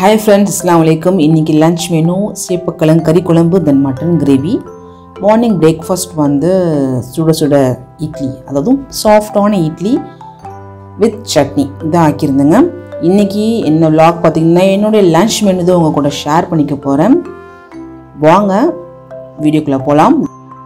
hi friends அஸ்லாம் வலைக்கம் இன்றைக்கி லஞ்ச் மெனு சேப்பக்கிழங்கு கறி குழம்பு then mutton gravy morning breakfast வந்து சுட சுட இட்லி அதாவது சாஃப்டான இட்லி வித் சட்னி இதான் ஆக்கியிருந்தேங்க இன்றைக்கி என்ன vlog பார்த்தீங்கன்னா என்னுடைய லஞ்ச் மெனு தான் உங்கள் கூட ஷேர் பண்ணிக்க போகிறேன் வாங்க வீடியோக்குள்ளே போகலாம்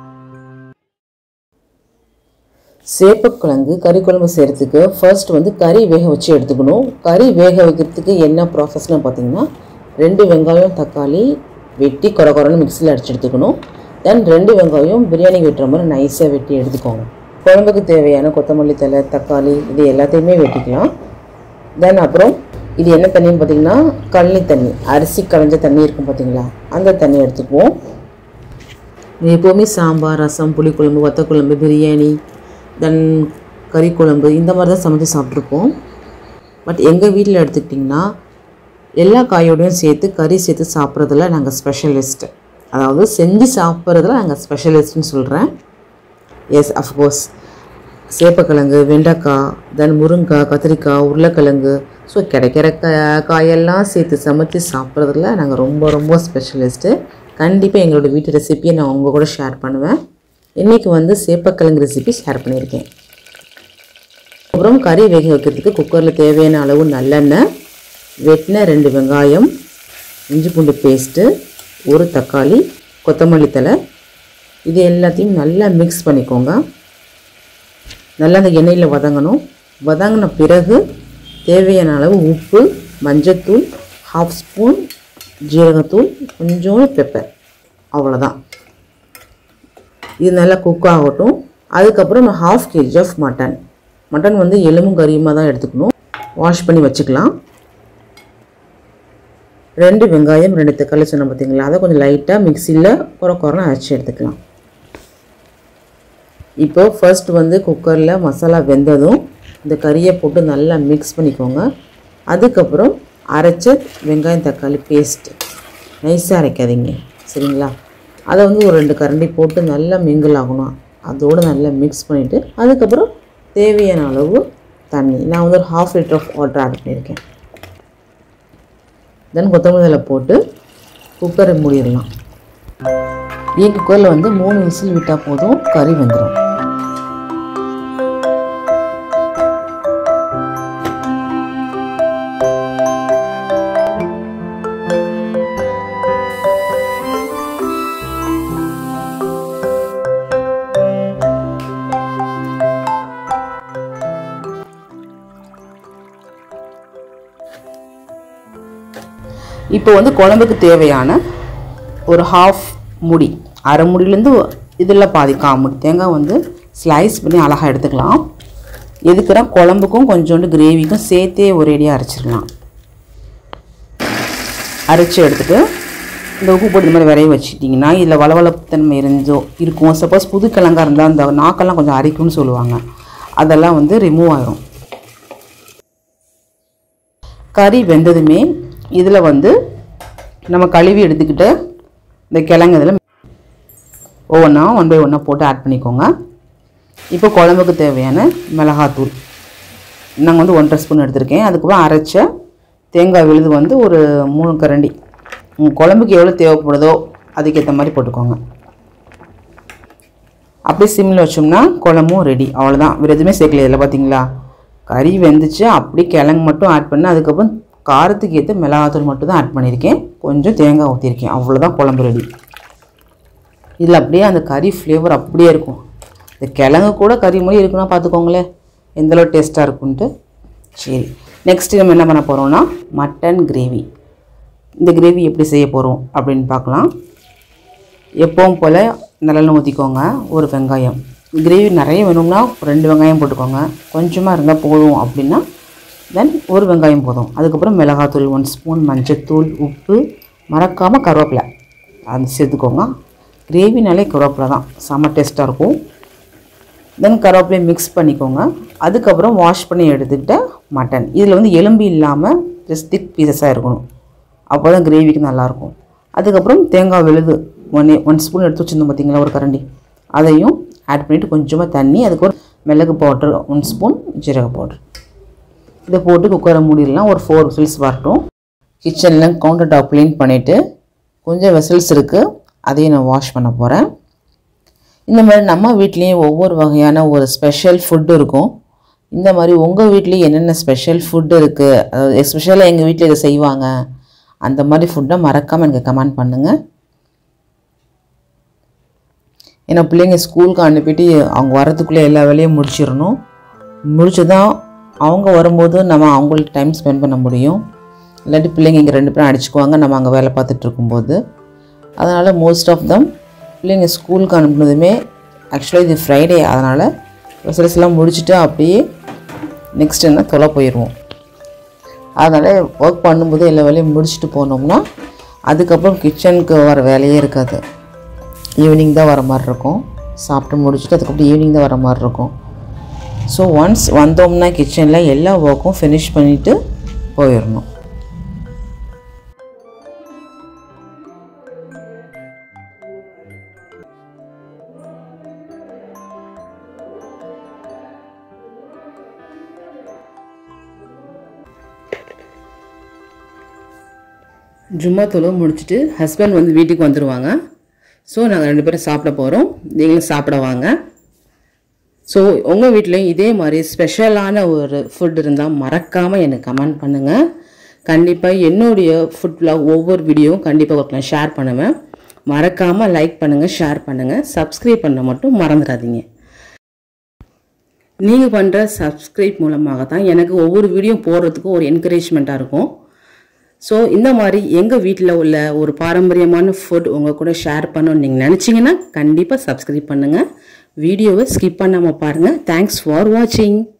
சேப்பக்கிழங்கு கறி குழம்பு செய்கிறதுக்கு ஃபர்ஸ்ட் வந்து கறி வேக வச்சு எடுத்துக்கணும் கறி வேக வைக்கிறதுக்கு என்ன ப்ராசஸ்னு பார்த்தீங்கன்னா ரெண்டு வெங்காயம் தக்காளி வெட்டி கொர கொரன்னு மிக்சியில் அடிச்சு எடுத்துக்கணும் தென் ரெண்டு வெங்காயம் பிரியாணி வெட்டுற மாதிரி நைஸாக வெட்டி எடுத்துக்கோங்க குழம்புக்கு தேவையான கொத்தமல்லி தழை தக்காளி இது எல்லாத்தையுமே வெட்டிக்கலாம் தென் அப்புறம் இது என்ன தண்ணின்னு பார்த்தீங்கன்னா கழனி தண்ணி அரிசி களைஞ்ச தண்ணி இருக்கும் பார்த்தீங்களா அந்த தண்ணி எடுத்துக்குவோம் எப்போவுமே சாம்பார் ரசம் புளிக்குழம்பு வத்தக்குழம்பு பிரியாணி தென் கறி குழம்பு இந்த மாதிரி தான் சமைச்சு சாப்பிட்ருப்போம் பட் எங்கள் வீட்டில் எடுத்துக்கிட்டிங்கன்னா எல்லா காயோடையும் சேர்த்து கறி சேர்த்து சாப்பிட்றதுல நாங்கள் ஸ்பெஷலிஸ்ட் அதாவது செஞ்சு சாப்பிட்றதுல நாங்கள் ஸ்பெஷலிஸ்ட்னு சொல்கிறேன் எஸ் அஃப்கோர்ஸ் சேப்பக்கிழங்கு வெண்டைக்காய் தென் முருங்காய் கத்திரிக்காய் உருளைக்கிழங்கு ஸோ கிடைக்கிற க காயெல்லாம் சேர்த்து சமைச்சு சாப்பிட்றதுல நாங்கள் ரொம்ப ரொம்ப ஸ்பெஷலிஸ்ட்டு கண்டிப்பாக எங்களோட வீட்டு ரெசிபியை நான் உங்கள் கூட ஷேர் பண்ணுவேன் இன்றைக்கி வந்து சேப்பக்கிழங்கு ரெசிபி ஷேர் பண்ணியிருக்கேன் அப்புறம் கறி வேக வைக்கிறதுக்கு குக்கரில் தேவையான அளவு நல்லெண்ணெய் வெட்டின ரெண்டு வெங்காயம் இஞ்சி பூண்டு பேஸ்ட்டு ஒரு தக்காளி கொத்தமல்லி தழை இது எல்லாத்தையும் நல்லா மிக்ஸ் பண்ணிக்கோங்க நல்லா அந்த எண்ணெயில் வதங்கணும் வதங்கின பிறகு தேவையான அளவு உப்பு மஞ்சத்தூள் ஹாஃப் ஸ்பூன் ஜீரகத்தூள் கொஞ்சோண்டு பெப்பர் அவ்வளோதான் இது நல்லா குக் ஆகட்டும் அதுக்கப்புறம் நம்ம half KG of mutton mutton வந்து எலும்பும் கறியுமாக தான் எடுத்துக்கணும் வாஷ் பண்ணி வச்சுக்கலாம் ரெண்டு வெங்காயம் ரெண்டு தக்காளி சொன்ன பார்த்தீங்களா அதை கொஞ்சம் லைட்டாக மிக்சியில் குறை குறைன்னு அரைச்சி எடுத்துக்கலாம் இப்போ ஃபர்ஸ்ட் வந்து குக்கரில் மசாலா வெந்ததும் இந்த கறியை போட்டு நல்லா மிக்ஸ் பண்ணிக்கோங்க அதுக்கப்புறம் அரைச்ச வெங்காயம் தக்காளி பேஸ்ட் நைஸாக அரைக்காதீங்க சரிங்களா அதை வந்து ஒரு ரெண்டு கரண்டி போட்டு நல்லா மிங்கிள் ஆகணும் அதோடு நல்லா மிக்ஸ் பண்ணிவிட்டு அதுக்கப்புறம் தேவையான அளவு தண்ணி நான் வந்து ஒரு half litre of water add பண்ணியிருக்கேன் தென் கொத்தமல்லி தழை போட்டு குக்கரை மூடிடலாம் என் குக்கரில் வந்து மூணு விசில் விட்டால் போதும் கறி வந்துடும் இப்போ வந்து குழம்புக்கு தேவையான ஒரு ஹாஃப் முடி அரை முடியிலேருந்து இதில் பாதி காமுடி தேங்காய் வந்து ஸ்லைஸ் பண்ணி அழகாக எடுத்துக்கலாம் எதுக்குன்னா குழம்புக்கும் கொஞ்சோண்டு கிரேவிக்கும் சேர்த்தே ஒரேடியாக அரைச்சிடலாம் அரைச்சி எடுத்துட்டு இந்த உப்பு போட்டு இந்த மாதிரி விரைய வச்சுட்டிங்கன்னா இதில் வளவளப்புத்தன்மை இருந்தோ இருக்கும் சப்போஸ் புது கிழங்கா இருந்தால் அந்த நாக்கெல்லாம் கொஞ்சம் அரைக்கும்னு சொல்லுவாங்க அதெல்லாம் வந்து ரிமூவ் ஆயிரும் கறி வெந்ததுமே இதில் வந்து நம்ம கழுவி எடுத்துக்கிட்டு இந்த கிழங்கு இதில் ஒவ்வொன்றா ஒன் பை ஒன்றா போட்டு ஆட் பண்ணிக்கோங்க இப்போ குழம்புக்கு தேவையான மிளகாத்தூள் நாங்கள் வந்து ஒன்றரை ஸ்பூன் எடுத்திருக்கேன் அதுக்கப்புறம் அரைச்ச தேங்காய் விழுது வந்து ஒரு மூணு கரண்டி உங்கள் குழம்புக்கு எவ்வளோ தேவைப்படுதோ அதுக்கேற்ற மாதிரி போட்டுக்கோங்க அப்படியே சிம்மில் வச்சோம்னா குழம்பும் ரெடி அவ்வளோதான் வேறு எதுவுமே சேர்க்கல இதில் பார்த்தீங்களா கறி வெந்துச்சு அப்படி கிழங்கு மட்டும் ஆட் பண்ணி அதுக்கப்புறம் காரத்துக்கு ஏற்ற மிளகாத்தூள் மட்டும் தான் ஆட் பண்ணியிருக்கேன் கொஞ்சம் தேங்காய் ஊற்றிருக்கேன் அவ்வளோதான் குழம்பு ரெடி இதில் அப்படியே அந்த கறி ஃப்ளேவர் அப்படியே இருக்கும் இந்த கிழங்கு கூட கறி மொழி இருக்குன்னா பார்த்துக்கோங்களேன் எந்தளவு டேஸ்ட்டாக இருக்குன்ட்டு சரி நெக்ஸ்ட்டு நம்ம என்ன பண்ண போகிறோம்னா மட்டன் கிரேவி இந்த கிரேவி எப்படி செய்ய போகிறோம் அப்படின்னு பார்க்கலாம் எப்பவும் போல் நல்லெண்ணெய் ஊற்றிக்கோங்க ஒரு வெங்காயம் கிரேவி நிறைய வேணும்னா ரெண்டு வெங்காயம் போட்டுக்கோங்க கொஞ்சமாக இருந்தால் போதும் அப்படின்னா தென் ஒரு வெங்காயம் போதும் அதுக்கப்புறம் மிளகாத்தூள் ஒன் ஸ்பூன் மஞ்சத்தூள் உப்பு மறக்காமல் கருவேப்பிலை அது சேர்த்துக்கோங்க கிரேவினாலே கருவேப்பிலை தான் செம்ம டேஸ்ட்டாக இருக்கும் தென் கருவேப்பிலையை மிக்ஸ் பண்ணிக்கோங்க அதுக்கப்புறம் வாஷ் பண்ணி எடுத்துக்கிட்ட மட்டன் இதில் வந்து எலும்பு இல்லாமல் ஜஸ்ட் திக் பீசஸாக இருக்கணும் அப்போ தான் கிரேவிக்கு நல்லாயிருக்கும் அதுக்கப்புறம் தேங்காய் விழுது ஒன் ஒன் ஸ்பூன் எடுத்து வச்சுருந்தோம் பார்த்தீங்களா ஒரு கரண்டி அதையும் ஆட் பண்ணிவிட்டு கொஞ்சமாக தண்ணி அதுக்கப்புறம் மிளகு பவுட்ரு ஒன் ஸ்பூன் ஜீரக பவுட்ரு இதை போட்டு குக்கரை மூடிடலாம் ஒரு ஃபோர் விசில்ஸ் வரட்டும் கிச்சனில் கவுண்டர் டாப் க்ளீன் பண்ணிவிட்டு கொஞ்சம் வெசல்ஸ் இருக்குது அதையும் நான் வாஷ் பண்ண போகிறேன் இந்த மாதிரி நம்ம வீட்லேயும் ஒவ்வொரு வகையான ஒரு ஸ்பெஷல் ஃபுட்டு இருக்கும் இந்த மாதிரி உங்கள் வீட்லேயும் என்னென்ன ஸ்பெஷல் ஃபுட்டு இருக்குது அதாவது எஸ்பெஷலாக எங்கள் வீட்டில் இதை செய்வாங்க அந்த மாதிரி ஃபுட்டை மறக்காமல் எனக்கு கமெண்ட் பண்ணுங்கள் ஏன்னா பிள்ளைங்க ஸ்கூலுக்கு அனுப்பிட்டு அவங்க வரதுக்குள்ளே எல்லா வேலையும் முடிச்சிடணும் முடிச்சு தான் அவங்க வரும்போது நம்ம அவங்களுக்கு டைம் ஸ்பெண்ட் பண்ண முடியும் இல்லாட்டி பிள்ளைங்க இங்கே ரெண்டு பேரும் அடிச்சுக்குவாங்க நம்ம அங்கே வேலை பார்த்துட்டு இருக்கும்போது அதனால் மோஸ்ட் ஆஃப் தம் பிள்ளைங்க ஸ்கூலுக்கு அனுப்புனதுமே ஆக்சுவலாக இது ஃப்ரைடே அதனால் வெசல்ஸ்லாம் முடிச்சுட்டு அப்படியே நெக்ஸ்ட் என்ன தொலை போயிடுவோம் அதனால் ஒர்க் பண்ணும்போது எல்லா வேலையும் முடிச்சுட்டு போனோம்னா அதுக்கப்புறம் கிச்சனுக்கு வர வேலையே இருக்காது ஈவினிங் தான் வர மாதிரி இருக்கும் சாப்பிட்டு முடிச்சுட்டு அதுக்கப்புறம் ஈவினிங் தான் வர மாதிரி இருக்கும் ஸோ ஒன்ஸ் வந்தோம்னா கிச்சனில் எல்லா ஒர்க்கும் ஃபினிஷ் பண்ணிவிட்டு போயிடணும் ஜும்மா தொழுவு முடிச்சுட்டு ஹஸ்பண்ட் வந்து வீட்டுக்கு வந்துடுவாங்க ஸோ நாங்கள் ரெண்டு பேரும் சாப்பிட போகிறோம் நீங்களும் சாப்பிட வாங்க ஸோ உங்கள் வீட்லேயும் இதே மாதிரி ஸ்பெஷலான ஒரு ஃபுட் இருந்தால் மறக்காமல் எனக்கு கமெண்ட் பண்ணுங்கள் கண்டிப்பாக என்னுடைய ஃபுட்டில் ஒவ்வொரு வீடியோவும் கண்டிப்பாக உங்களுக்கு நான் ஷேர் பண்ணுவேன் மறக்காமல் லைக் பண்ணுங்கள் ஷேர் பண்ணுங்கள் சப்ஸ்கிரைப் பண்ண மட்டும் மறந்துடாதீங்க நீங்கள் பண்ணுற சப்ஸ்கிரைப் மூலமாக தான் எனக்கு ஒவ்வொரு வீடியோ போடுறதுக்கு ஒரு என்கரேஜ்மெண்ட்டாக இருக்கும் ஸோ இந்த மாதிரி எங்கள் வீட்டில் உள்ள ஒரு பாரம்பரியமான ஃபுட் உங்கள் கூட ஷேர் பண்ணணும்னு நீங்கள் நினச்சிங்கன்னா கண்டிப்பாக சப்ஸ்கிரைப் பண்ணுங்கள் வீடியோவை ஸ்கிப் பண்ணாமல் பாருங்கள் தேங்க்ஸ் ஃபார் வாட்சிங்